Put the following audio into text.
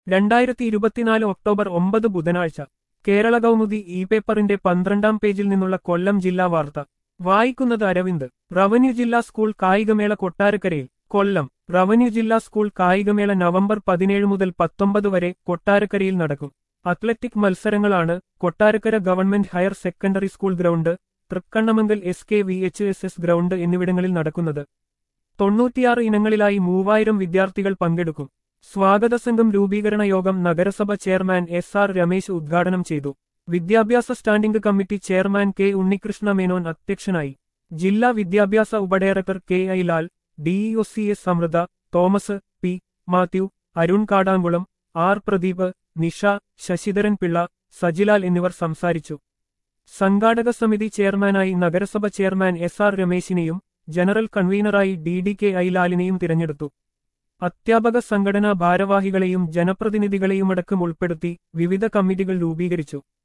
രണ്ടായിരത്തി ഇരുപത്തിനാല് ഒക്ടോബർ ഒമ്പത് ബുധനാഴ്ച കേരള കൗമുദി ഇ പേപ്പറിന്റെ പന്ത്രണ്ടാം പേജിൽ നിന്നുള്ള കൊല്ലം ജില്ലാ വാർത്ത വായിക്കുന്നത് അരവിന്ദ് റവന്യൂ ജില്ലാ സ്കൂൾ കായികമേള കൊട്ടാരക്കരയിൽ കൊല്ലം റവന്യൂ ജില്ലാ സ്കൂൾ കായികമേള നവംബർ പതിനേഴ് മുതൽ പത്തൊമ്പത് വരെ കൊട്ടാരക്കരയിൽ നടക്കും അത്ലറ്റിക് മത്സരങ്ങളാണ് Kottarakkara government higher secondary school ground Thrikkannamangal S K V H S S ground എന്നിവിടങ്ങളിൽ നടക്കുന്നത് തൊണ്ണൂറ്റിയാറ് ഇനങ്ങളിലായി മൂവായിരം വിദ്യാർത്ഥികൾ പങ്കെടുക്കും സ്വാഗത സംഘം രൂപീകരണ യോഗം നഗരസഭ ചെയർമാൻ എസ് ആർ രമേശ് ഉദ്ഘാടനം ചെയ്തു വിദ്യാഭ്യാസ standing committee chairman K Unnikrishna Menon അധ്യക്ഷനായി ജില്ലാ വിദ്യാഭ്യാസ ഉപഡയറക്ടർ K I Lal DEO C S Amritha Thomas P Mathew Arun Kadankulam R Pradeep Nisha Sasidharan Pillai Sajilal എന്നിവർ സംസാരിച്ചു സംഘാടക സമിതി ചെയർമാനായി നഗരസഭ ചെയർമാൻ എസ് ആർ രമേശിനെയും ജനറൽ കൺവീനറായി ഡി ഡി കെ ഐ ലാലിനെയും തിരഞ്ഞെടുത്തു അധ്യാപക സംഘടനാ ഭാരവാഹികളെയും ജനപ്രതിനിധികളെയുമടക്കം ഉൾപ്പെടുത്തി വിവിധ കമ്മിറ്റികൾ രൂപീകരിച്ചു